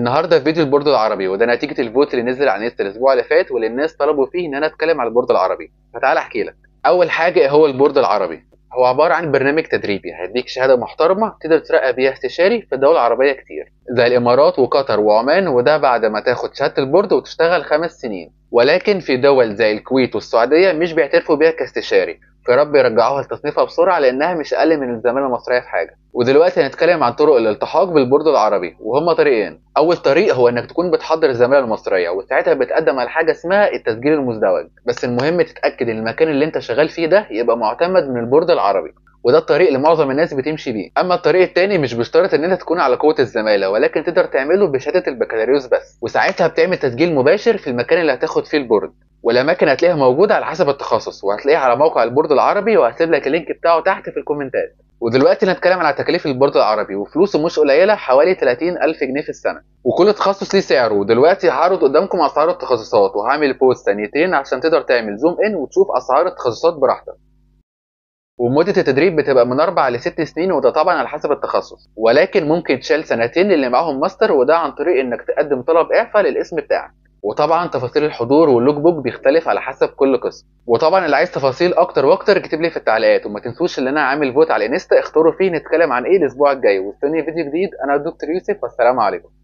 النهارده في فيديو البورد العربي وده نتيجه الفوت اللي نزل على نت الاسبوع اللي فات واللي الناس طلبوا فيه ان انا اتكلم على البورد العربي فتعال احكي لك اول حاجه إيه هو البورد العربي هو عباره عن برنامج تدريبي هيديك شهاده محترمه تقدر ترقى بيها استشاري في دول عربيه كتير زي الامارات وقطر وعمان وده بعد ما تاخد شهاده البورد وتشتغل خمس سنين ولكن في دول زي الكويت والسعوديه مش بيعترفوا بيها كاستشاري فرب يرجعوها لتصنيفها بسرعه لانها مش اقل من الزماله المصريه في حاجه ودلوقتي هنتكلم عن طرق الالتحاق بالبورد العربي وهما طريقين اول طريق هو انك تكون بتحضر الزماله المصريه وساعتها بتقدم على حاجه اسمها التسجيل المزدوج بس المهم تتاكد ان المكان اللي انت شغال فيه ده يبقى معتمد من البورد العربي وده الطريق اللي معظم الناس بتمشي بيه اما الطريق التاني مش بيشترط ان انت تكون على قوه الزماله ولكن تقدر تعمله بشهاده البكالوريوس بس وساعتها بتعمل تسجيل مباشر في المكان اللي هتاخد فيه البورد والاماكن هتلاقيها موجوده على حسب التخصص وهتلاقيها على موقع البورد العربي وهسيب لك اللينك بتاعه تحت في الكومنتات ودلوقتي هنتكلم على تكاليف البورد العربي وفلوسه مش قليله حوالي 30000 جنيه في السنه وكل تخصص ليه سعره ودلوقتي هعرض قدامكم اسعار التخصصات وهعمل بوست ثانيتين عشان تقدر تعمل زوم ان وتشوف اسعار التخصصات براحتك ومدة التدريب بتبقى من أربع لست سنين وده طبعا على حسب التخصص ولكن ممكن تشيل سنتين للي معاهم ماستر وده عن طريق إنك تقدم طلب إعفاء للاسم بتاعك وطبعا تفاصيل الحضور واللوك بوك بيختلف على حسب كل قسم وطبعا اللي عايز تفاصيل اكتر واكتر اكتب لي في التعليقات وما تنسوش ان انا عامل فوت على الانستا اختاروا فيه نتكلم عن ايه الاسبوع الجاي واستني فيديو جديد انا الدكتور يوسف والسلام عليكم